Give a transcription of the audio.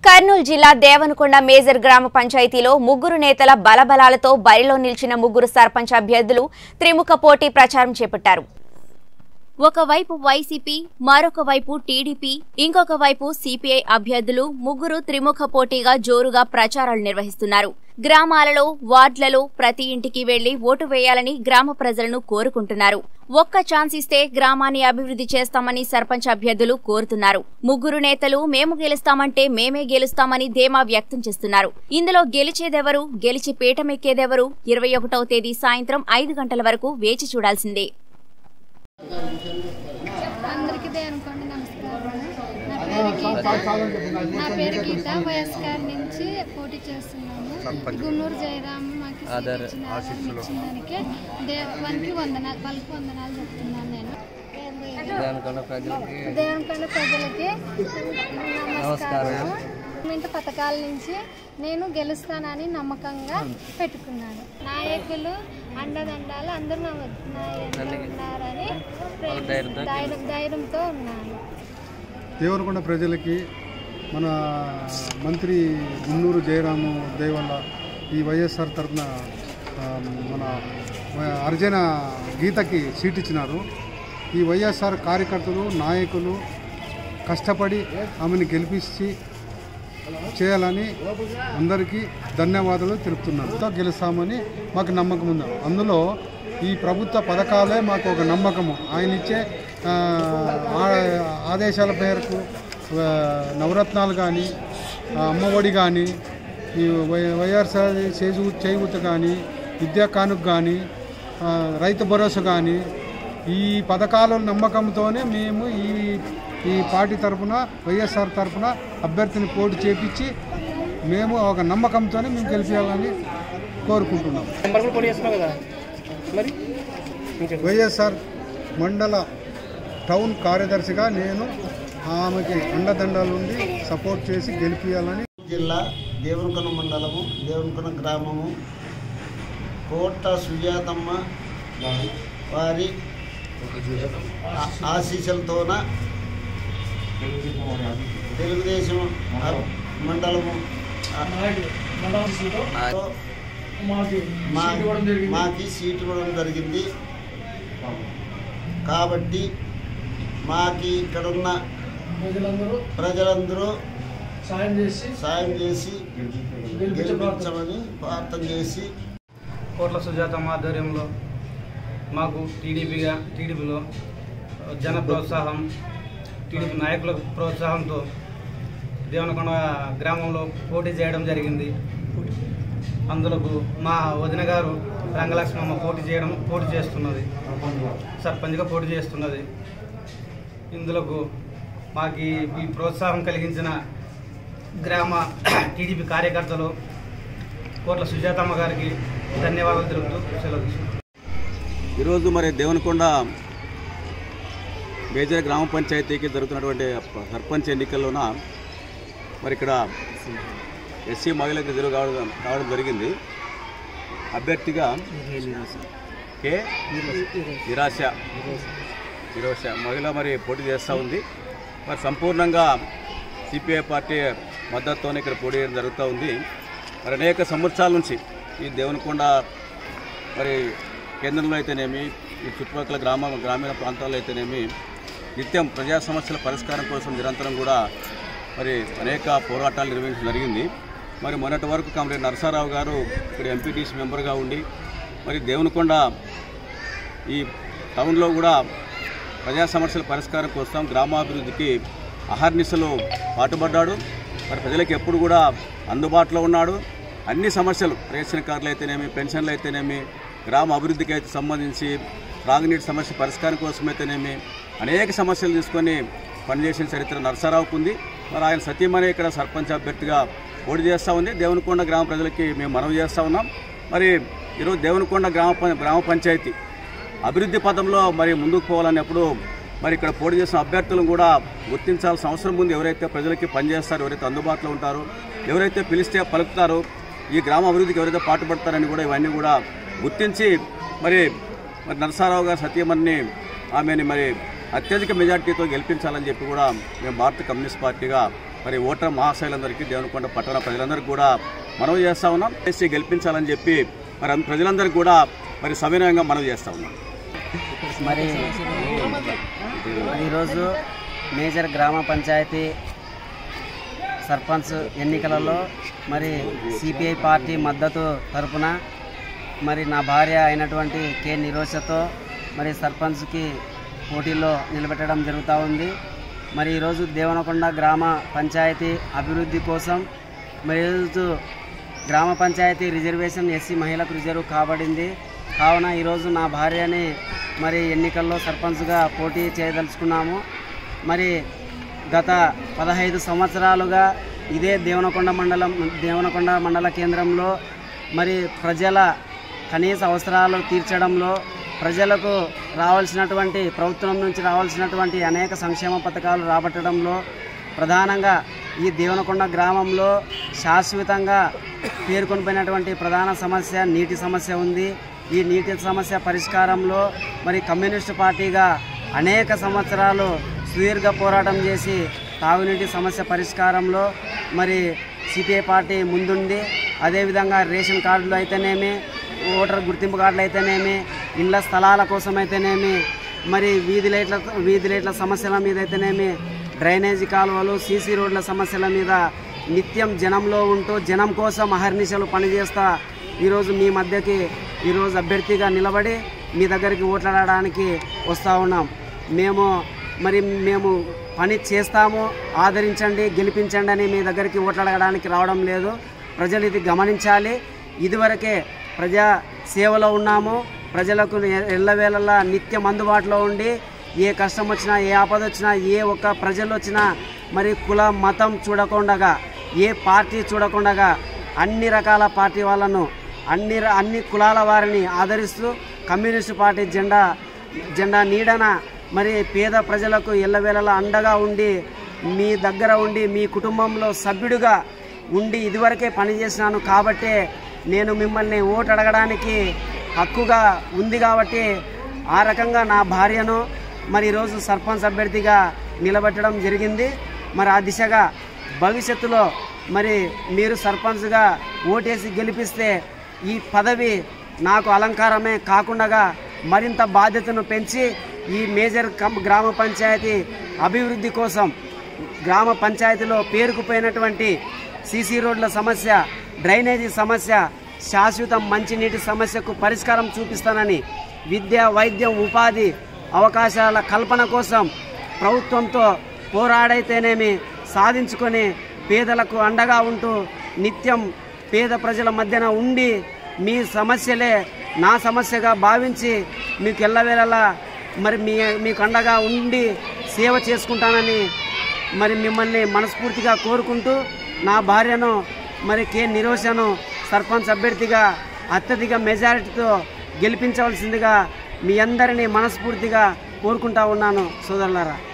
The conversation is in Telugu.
కర్నూలు జిల్లా దేవనకొండ మేజర్ గ్రామ పంచాయతీలో ముగ్గురు నేతల బలబలాలతో బరిలో నిలిచిన ముగ్గురు సర్పంచ్ అభ్యర్థులు త్రిముఖ పోటీ ప్రచారం చేపట్టారు ఒకవైపు వైసీపీ మరొక వైపు టీడీపీ ఇంకొక వైపు సిపిఐ అభ్యర్థులు ముగ్గురు త్రిముఖ పోటీగా జోరుగా ప్రచారాలు నిర్వహిస్తున్నారు గ్రామాలలో వార్డులలో ప్రతి ఇంటికి వెళ్లి ఓటు వేయాలని గ్రామ ప్రజలను కోరుకుంటున్నారు ఒక్క ఛాన్స్ ఇస్తే గ్రామాన్ని అభివృద్ధి చేస్తామని సర్పంచ్ అభ్యర్థులు కోరుతున్నారు ముగ్గురు నేతలు మేము గెలుస్తామంటే మేమే గెలుస్తామని ధీమా వ్యక్తం చేస్తున్నారు ఇందులో గెలిచేదెవరు గెలిచి పీఠమెక్కేదెవరు ఇరవై ఒకటవ తేదీ సాయంత్రం ఐదు గంటల వరకు వేచి చూడాల్సిందే అందరికీ అనుకోండి నమస్కారం నా పేరు గీత నా పేరు గీత వైఎస్ఆర్ నుంచి పోటీ చేస్తున్నాము గున్నూరు జయరామ్ మాకు సీట్ ఇచ్చిన ఇచ్చిన దానికి దేవానికి వందనాలు వాళ్ళకి వందనాలు చెప్తున్నాను నేను దేవనకొండ ప్రజలకి దేవనకొండ ప్రజలకి నమస్కారం ఇంత పథకాల నుంచి నేను గెలుస్తానని నమ్మకంగా పెట్టుకున్నాను నాయకులు అండదండాలు అందరూ నా నా వెంట ఉన్నారని ప్రేమిస్తున్నాను. ధైర్యం ధైర్యంతో ఉన్నాను దేవరకొండ ప్రజలకి మన మంత్రి గున్నూరు జయరాము దయ వల్ల ఈ వైఎస్ఆర్ తరఫున మన అర్జన గీతకి సీట్ ఇచ్చినారు ఈ వైఎస్ఆర్ కార్యకర్తలు నాయకులు కష్టపడి ఆమెను గెలిపించి చేయాలని అందరికీ ధన్యవాదాలు తెలుపుతున్నాను తో గెలుస్తామని మాకు నమ్మకం ఉంది అందులో ఈ ప్రభుత్వ పథకాలే మాకు ఒక నమ్మకము ఆయన ఇచ్చే ఆ, ఆ- ఆదేశాల మేరకు ఆ, నవరత్నాలు కానీ అమ్మఒడి కానీ ఈ వై వైఎస్ఆర్ చేజు చేయూత కానీ విద్యా కానుక కానీ ఆ, రైతు భరోసా కానీ ఈ పథకాల నమ్మకంతోనే మేము ఈ ఈ పార్టీ తరఫున వైఎస్ఆర్ తరఫున అభ్యర్థిని పోటీ చేపించి మేము ఒక నమ్మకంతోనే మేము గెలిపించాలని కోరుకుంటున్నాం నెంబర్ కూడా పోటీ చేస్తున్నావు కదా మరి వైఎస్ఆర్ మండల టౌన్ కార్యదర్శిగా నేను ఆమెకి అండదండలు ఉండి సపోర్ట్ చేసి గెలిపించాలని జిల్లా దేవునికొన మండలము దేవునికొన గ్రామము కోట సుజాతమ్మ వారి ఆ- ఆశీస్సులతోన తెలుగుదేశం ఆ- మండలము ఆ- మా- మాకి సీటు ఇవ్వడం జరిగింది కాబట్టి మాకి ఇక్కడున్న ప్రజలందరూ సాయం చేసి సాయం చేసి గెలిపించమని ప్రార్థన చేసి కోట్ల సుజాతమ్మ ఆధ్వర్యంలో మాకు టీడీపీగా టీడీపీలో జన ప్రోత్సాహం టీడీపీ నాయకుల ప్రోత్సాహంతో దేవనకొండ గ్రామంలో పోటీ చేయడం జరిగింది అందులోకు మా వదిన గారు రంగలక్ష్మమ్మ పోటీ చేయడం పోటీ చేస్తున్నది సర్పంచ్గా పోటీ చేస్తున్నది ఇందులోకు మాకు ఈ- ఈ ప్రోత్సాహం కలిగించిన గ్రామ టీడీపీ కార్యకర్తలు కోట్ల సుజాతమ్మ గారికి ధన్యవాదాలు తెలుపుతూ సెలవు తీసుకుంటున్నాను. ఈరోజు మరి దేవనకొండ మేజర్ గ్రామ పంచాయతీకి జరుగుతున్నటువంటి సర్పంచ్ ఎన్నికల్లోన మరి ఇక్కడ ఎస్సీ మహిళలకు ఎదురు కావడం కావడం జరిగింది అభ్యర్థిగా కే నిరాశ నిరాశ మహిళ మరి పోటీ చేస్తూ ఉంది మరి సంపూర్ణంగా సిపిఐ పార్టీ మద్దతుతోనే ఇక్కడ పోటీ చేయడం జరుగుతూ ఉంది మరి అనేక సంవత్సరాల నుంచి ఈ దేవనకొండ మరి కేంద్రంలో అయితేనేమి ఈ చుట్టుపక్కల గ్రామ గ్రామీణ ప్రాంతాల్లో అయితేనేమి నిత్యం ప్రజా సమస్యల పరిష్కారం కోసం నిరంతరం కూడా మరి అనేక పోరాటాలు నిర్వహించడం జరిగింది మరి మొన్నటి వరకు కామ్రేడ్ నరసారావు గారు ఇక్కడ ఎంపీటీసీ మెంబర్గా ఉండి మరి దేవునికొండ ఈ టౌన్లో కూడా ప్రజా సమస్యల పరిష్కారం కోసం గ్రామాభివృద్ధికి అహర్నిశలు పాటుపడ్డాడు మరి ప్రజలకు ఎప్పుడు కూడా అందుబాటులో ఉన్నాడు అన్ని సమస్యలు రేషన్ కార్డులు అయితేనేమి పెన్షన్లు అయితేనేమి గ్రామ అభివృద్ధికి అయితే సంబంధించి త్రాగునీటి సమస్య పరిష్కారం కోసం అయితేనేమి అనేక సమస్యలు తీసుకొని పనిచేసిన చరిత్ర నరసరావుకు ఉంది మరి ఆయన సతీమణి ఇక్కడ సర్పంచ్ అభ్యర్థిగా పోటీ చేస్తూ ఉంది దేవునికొండ గ్రామ ప్రజలకి మేము మనవి చేస్తూ ఉన్నాం మరి ఈరోజు దేవునికొండ గ్రామ పం- గ్రామ పంచాయతీ అభివృద్ధి పథంలో మరి ముందుకు పోవాలన్నప్పుడు మరి ఇక్కడ పోటీ చేసిన అభ్యర్థులను కూడా గుర్తించాల్సిన అవసరం ఉంది ఎవరైతే ప్రజలకి పనిచేస్తారో ఎవరైతే అందుబాటులో ఉంటారో ఎవరైతే పిలిస్తే పలుకుతారో ఈ గ్రామ అభివృద్ధికి ఎవరైతే పాటుపడతారని కూడా ఇవన్నీ కూడా గుర్తించి మరి మరి నరసారావు గారు సత్యమణిని ఆమెని మరి అత్యధిక మెజార్టీతో గెలిపించాలని చెప్పి కూడా మేము భారత కమ్యూనిస్ట్ పార్టీగా మరి ఓటర్ మహాశైలందరికీ దేవనకొండ పట్టణ ప్రజలందరికీ కూడా మనవి చేస్తూ ఉన్నాం ఎస్సీ గెలిపించాలని చెప్పి మరి అంద- ప్రజలందరికీ కూడా మరి సవినయంగా మనవి చేస్తూ ఉన్నాం మరి ఈరోజు మేజర్ గ్రామ పంచాయతీ సర్పంచ్ ఎన్నికలలో మరి సిపిఐ పార్టీ మద్దతు తరపున మరి నా భార్య అయినటువంటి కె నిరోషతో మరి సర్పంచ్కి పోటీలో నిలబెట్టడం జరుగుతూ ఉంది మరి ఈరోజు దేవనకొండ గ్రామ పంచాయతీ అభివృద్ధి కోసం మరి ఈరోజు గ్రామ పంచాయతీ రిజర్వేషన్ ఎస్సీ మహిళకు రిజర్వ్ కాబడింది కావున ఈరోజు నా భార్యని మరి ఎన్నికల్లో సర్పంచ్గా పోటీ చేయదలుచుకున్నాము మరి గత పదహైదు సంవత్సరాలుగా ఇదే దేవనకొండ మండలం దేవనకొండ మండల కేంద్రంలో మరి ప్రజల కనీస అవసరాలు తీర్చడంలో ప్రజలకు రావాల్సినటువంటి ప్రభుత్వం నుంచి రావాల్సినటువంటి అనేక సంక్షేమ పథకాలు రాబట్టడంలో ప్రధానంగా ఈ దేవనకొండ గ్రామంలో శాశ్వతంగా పేర్కొనిపోయినటువంటి ప్రధాన సమస్య నీటి సమస్య ఉంది ఈ నీటి సమస్య పరిష్కారంలో మరి కమ్యూనిస్టు పార్టీగా అనేక సంవత్సరాలు సుదీర్ఘ పోరాటం చేసి తాగునీటి సమస్య పరిష్కారంలో మరి సిపిఐ పార్టీ ముందుండి అదేవిధంగా రేషన్ కార్డులు అయితేనేమి ఓటర్ గుర్తింపు కార్డులు అయితేనేమి ఇళ్ల స్థలాల కోసం అయితేనేమి మరి వీధి లైట్ల వీధి లైట్ల సమస్యల మీద అయితేనేమి డ్రైనేజీ కాలువలు సీసీ రోడ్ల సమస్యల మీద నిత్యం జనంలో ఉంటూ జనం కోసం అహర్నిశలు పనిచేస్తా ఈరోజు మీ మధ్యకి ఈరోజు అభ్యర్థిగా నిలబడి మీ దగ్గరికి ఓట్లాడడానికి వస్తూ ఉన్నాం మేము మరి మేము పని చేస్తాము ఆదరించండి గెలిపించండి అని మీ దగ్గరికి ఓట్లాడడానికి రావడం లేదు ప్రజలు ఇది గమనించాలి ఇదివరకే ప్రజా సేవలో ఉన్నాము ప్రజలకు ఎల్లవేళలా నిత్యం అందుబాటులో ఉండి ఏ కష్టం వచ్చినా ఏ ఆపద వచ్చినా ఏ ఒక్క ప్రజలు వచ్చినా మరి కుల మతం చూడకుండగా ఏ పార్టీ చూడకుండగా అన్ని రకాల పార్టీ వాళ్ళను అన్ని ర- అన్ని కులాల వారిని ఆదరిస్తూ కమ్యూనిస్టు పార్టీ జెండా జెండా నీడన మరి పేద ప్రజలకు ఎల్లవేళలా అండగా ఉండి మీ దగ్గర ఉండి మీ కుటుంబంలో సభ్యుడిగా ఉండి ఇదివరకే పనిచేసినాను కాబట్టే నేను మిమ్మల్ని ఓటు అడగడానికి హక్కుగా ఉంది కాబట్టి ఆ రకంగా నా భార్యను మరి ఈరోజు సర్పంచ్ అభ్యర్థిగా నిలబెట్టడం జరిగింది మరి ఆ దిశగా భవిష్యత్తులో మరి మీరు సర్పంచ్గా ఓటేసి గెలిపిస్తే ఈ పదవి నాకు అలంకారమే కాకుండా మరింత బాధ్యతను పెంచి ఈ మేజర్ కం- గ్రామ పంచాయతీ అభివృద్ధి కోసం గ్రామ పంచాయతీలో పేరుకుపోయినటువంటి సీసీ రోడ్ల సమస్య డ్రైనేజీ సమస్య శాశ్వత మంచినీటి సమస్యకు పరిష్కారం చూపిస్తానని విద్య వైద్యం ఉపాధి అవకాశాల కల్పన కోసం ప్రభుత్వంతో పోరాడైతేనేమి సాధించుకొని పేదలకు అండగా ఉంటూ నిత్యం పేద ప్రజల మధ్యన ఉండి మీ సమస్యలే నా సమస్యగా భావించి మీకు ఎల్లవేళలా మరి మీ మీకు అండగా ఉండి సేవ చేసుకుంటానని మరి మిమ్మల్ని మనస్ఫూర్తిగా కోరుకుంటూ నా భార్యను మరి కె నిరోషను సర్పంచ్ అభ్యర్థిగా అత్యధిక మెజారిటీతో గెలిపించవలసిందిగా మీ అందరినీ మనస్ఫూర్తిగా కోరుకుంటా ఉన్నాను సోదరులారా